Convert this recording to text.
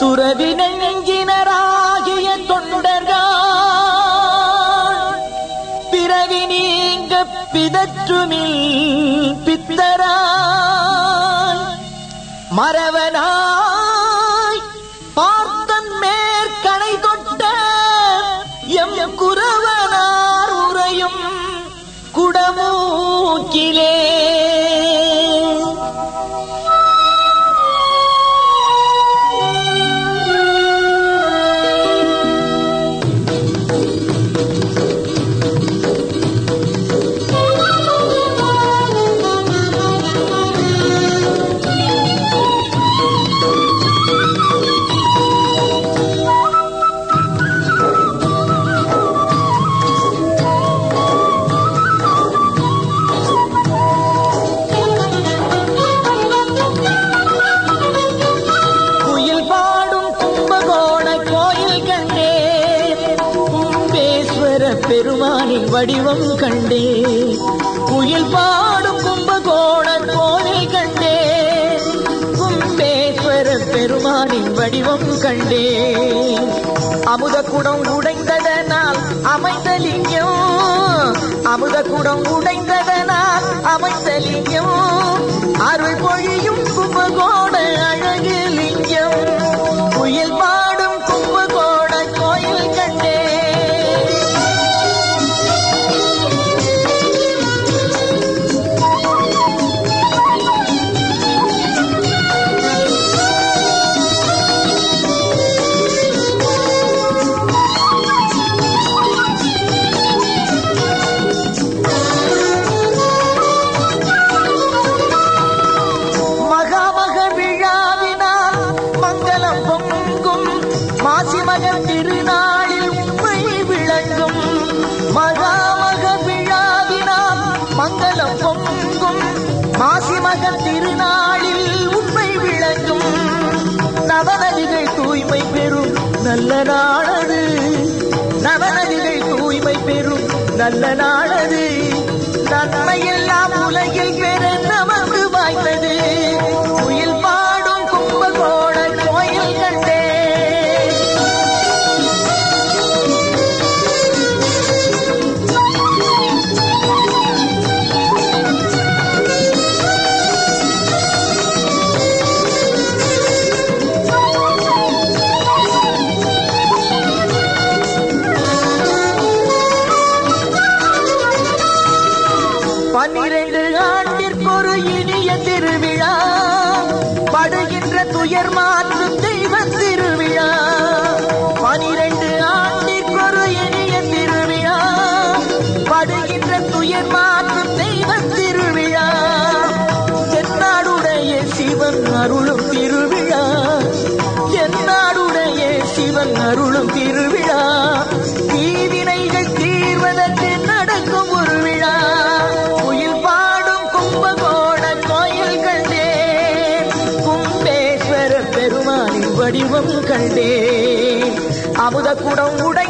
துறவி நெஞ்சினராகிய தொண்டர்கள் பிறவி நீங்க பிதற்றுமில் பித்தராய் மறவனாய் பார்த்தன் மேற்கணை தொட்ட எம் குறவனார் உரையும் குடமூக்கிலே குயில் பாடும் கும்பகோண கோயில் கண்டே கும்பேஸ்வர பெருமானின் வடிவம் கண்டே குயில் பாடும் கும்பகோண கோயில் கண்டே கும்பேஸ்வர பெருமானின் வடிவம் கண்டே அமுத குடம் உடைந்ததனால் அமைந்த லிங்கம் அமுத குடம் உடைந்ததனால் அமைந்த லிங்கம் அருள் பொழியும் கும்பகோண அழகு லிங்கம் குயில் பாடும் கும்பகோண கோயில் கண்டே மகாமக விழாவினால் மங்களம் பொங்கும் மாசிமகன் திருநாளில் உண்மை விளங்கும் மகாமக விழாவினால் மங்களம் பொங்கும் மாசிமகன் திருநாளில் உண்மை விளங்கும் நவநதிகள் தூய்மை பெறும் நல்ல நாளது நவநதிகள் தூய்மை பெறும் நல்ல நாளது நன்மையெல்லாம் உலகில் பெற நமக்கு வாய்த்தது குயில் பாடும் கும்பகோண கோயில் கண்டே பன்னிரண்டு ஆண்டிற்கொரு இனிய திருவிழா படுகின்ற துயர் மாற்று தெய்வ திருவிழா பனிரெண்டு ஆண்டிற்கொரு இனிய திருவிழா படுகின்ற துயர் மாற்று தெய்வ திருவிழா தென்னாடுடைய சிவன் அருளும் திருவிழா தென்னாடுடைய சிவன் அருளும் திருவிழா தீவினைகள் தீர்வதற்கு நடக்கும் ஒரு விழா குயில் பாடும் கும்பகோண கோயில் கண்டே கும்பேஸ்வர பெருமானின் வடிவம் கண்டே அமுத குடம் உட